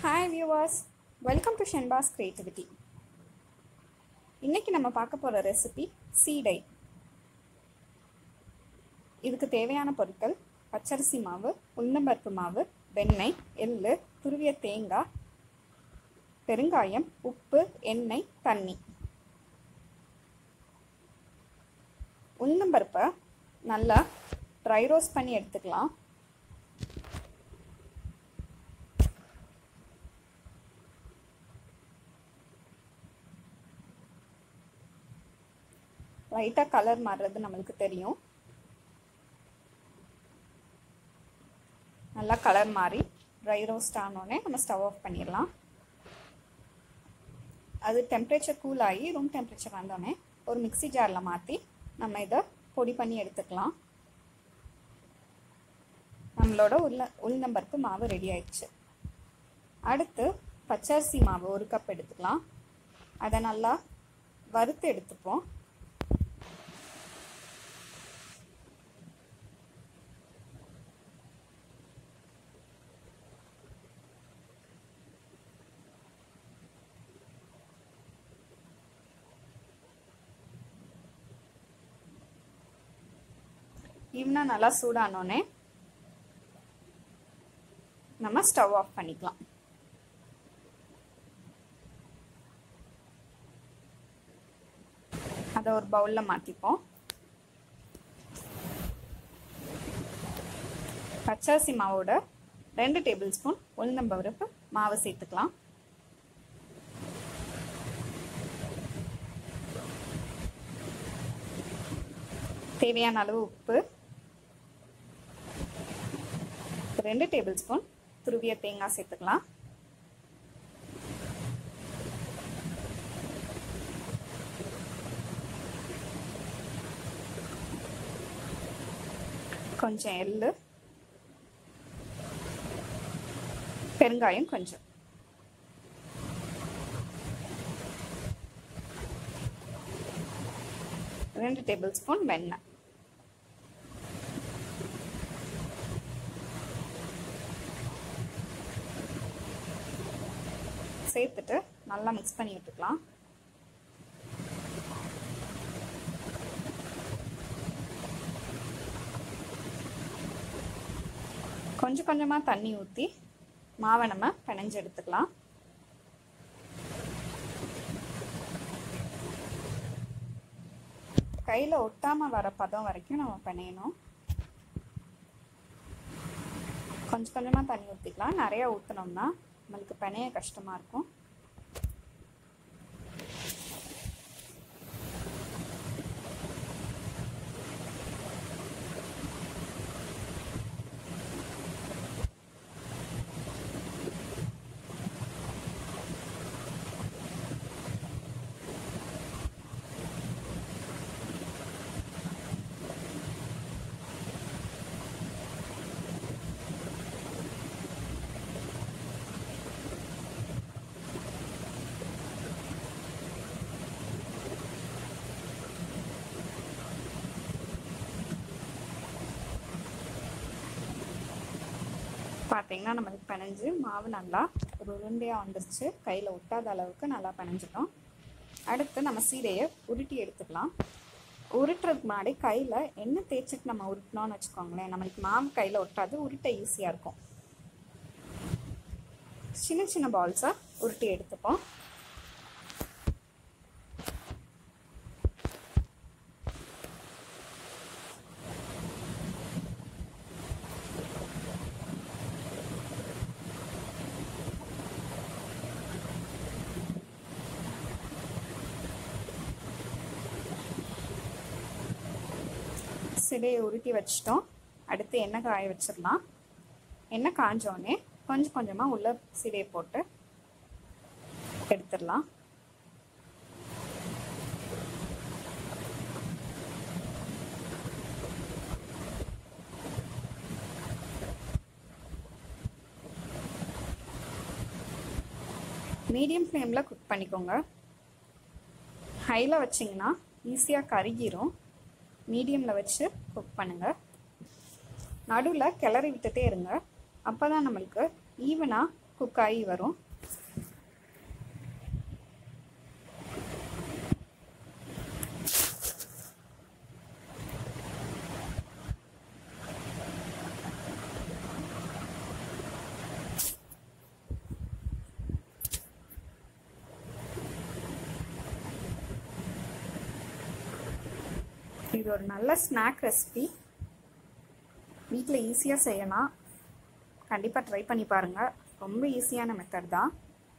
hi viewers welcome to Shenba's creativity இன்னைக்கு நம்ம பார்க்க போகிற ரெசிபி சீடை இதுக்கு தேவையான பொருட்கள் பச்சரிசி மாவு உளுந்தம்பருப்பு மாவு வெண்ணெய் எள்ளு துருவிய தேங்காய் பெருங்காயம் உப்பு எண்ணெய் தண்ணி உளுந்தம்பருப்பை நல்லா ட்ரை ரோஸ்ட் பண்ணி எடுத்துக்கலாம் லைட்டாக கலர் மாறுறது நம்மளுக்கு தெரியும் நல்லா கலர் மாறி ட்ரை ரோஸ்ட் ஆனோடனே நம்ம ஸ்டவ் ஆஃப் பண்ணிடலாம் அது டெம்பரேச்சர் கூல் ஆகி ரூம் டெம்பரேச்சர் வந்தோடனே ஒரு மிக்சி ஜாரில் மாற்றி நம்ம இதை பொடி பண்ணி எடுத்துக்கலாம் நம்மளோட உள்ள உளுந்தம்பருப்பு மாவு ரெடி ஆயிடுச்சு அடுத்து பச்சரிசி மாவு ஒரு கப் எடுத்துக்கலாம் அதை நல்லா வறுத்து எடுத்துப்போம் ஈவனாக நல்லா சூடானோடனே நம்ம ஸ்டவ் ஆஃப் பண்ணிக்கலாம் அதை ஒரு பவுலில் மாற்றிப்போம் பச்சரிசி மாவோட ரெண்டு டேபிள் ஸ்பூன் உளுந்தம்பருப்பு மாவு சேர்த்துக்கலாம் தேவையான அளவு உப்பு ரெண்டு டேபிள் ஸ்பூன் துருவிய தேங்காய் சேர்த்துக்கலாம் கொஞ்சம் எள்ளு பெருங்காயம் கொஞ்சம் ரெண்டு டேபிள் ஸ்பூன் வெண்ணெய் சேர்த்துட்டு நல்லா மிக்ஸ் பண்ணி விட்டுக்கலாம் கொஞ்சம் கொஞ்சமாக தண்ணி ஊற்றி மாவை நம்ம பிணைஞ்சு எடுத்துக்கலாம் கையில் ஒட்டாமல் வர பதம் வரைக்கும் நம்ம பிணையணும் கொஞ்சம் கொஞ்சமாக தண்ணி ஊற்றிக்கலாம் நிறையா ஊற்றினோம்னா நம்மளுக்கு பிணைய கஷ்டமாக இருக்கும் பார்த்தீங்கன்னா நம்மளுக்கு பிணைஞ்சு மாவு நல்லா ஒரு உருண்டையாக வந்துருச்சு கையில் ஒட்டாத அளவுக்கு நல்லா பிணைஞ்சிட்டோம் அடுத்து நம்ம சீடையை உருட்டி எடுத்துக்கலாம் உருட்டுறதுக்கு முன்னாடி கையில் எண்ணெய் தேய்ச்சிட்டு நம்ம உருட்டினோம்னு வச்சுக்கோங்களேன் நம்மளுக்கு மாவு கையில் ஒட்டாது உருட்ட ஈஸியாக இருக்கும் சின்ன சின்ன பால்ஸாக உருட்டி எடுத்துப்போம் சிலையை உருட்டி வச்சிட்டோம் அடுத்து எண்ணெய் காய வச்சிடலாம் எண்ணெய் காஞ்சோடனே கொஞ்சம் கொஞ்சமாக உள்ள சிலையை போட்டு எடுத்துடலாம் மீடியம் ஃப்ளேமில் குக் பண்ணிக்கோங்க ஹையில் வச்சிங்கன்னா ஈஸியாக கருகிரும் மீடியமில் வச்சு குக் பண்ணுங்கள் நடுவில் கிளறி விட்டுட்டே இருங்க அப்போ தான் நம்மளுக்கு ஈவனாக குக் ஆகி வரும் இது ஒரு நல்ல ஸ்நாக் ரெசிபி வீட்டில் ஈஸியாக செய்யலாம் கண்டிப்பாக ட்ரை பண்ணி பாருங்கள் ரொம்ப ஈஸியான மெத்தட் தான்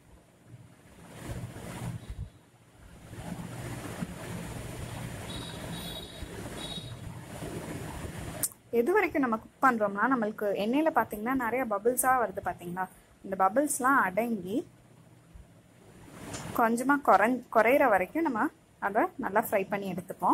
எது வரைக்கும் நம்ம குக் பண்ணுறோம்னா நம்மளுக்கு எண்ணெயில் பார்த்தீங்கன்னா நிறைய பபிள்ஸாக வருது பார்த்தீங்களா இந்த பபிள்ஸ்லாம் அடங்கி கொஞ்சமாக குறை குறையிற வரைக்கும் நம்ம அதை நல்லா ஃப்ரை பண்ணி எடுத்துப்போம்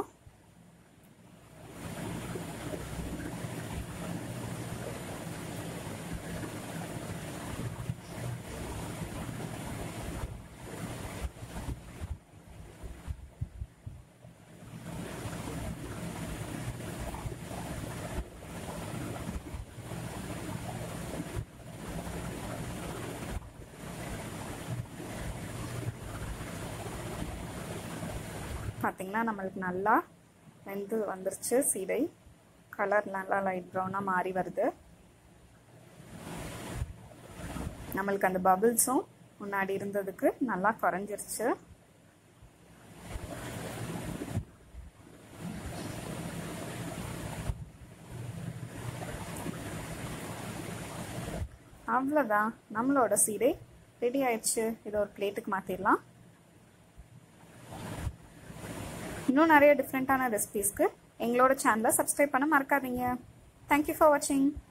பார்த்திங்கன்னா நம்மளுக்கு நல்லா வெந்து வந்துருச்சு சீடை கலர் நல்லா லைட் ப்ரௌனாக மாறி வருது நம்மளுக்கு அந்த பபிள்ஸும் முன்னாடி இருந்ததுக்கு நல்லா குறைஞ்சிருச்சு அவ்வளோதான் நம்மளோட சீடை ரெடி ஆயிடுச்சு இதை ஒரு பிளேட்டுக்கு மாற்றிடலாம் இன்னும் நிறைய டிஃப்ரெண்ட்டான ரெசிபீஸ்க்கு எங்களோட சேனலை சப்ஸ்கிரைப் பண்ண மறக்காதீங்க தேங்க்யூ ஃபார் வாட்சிங்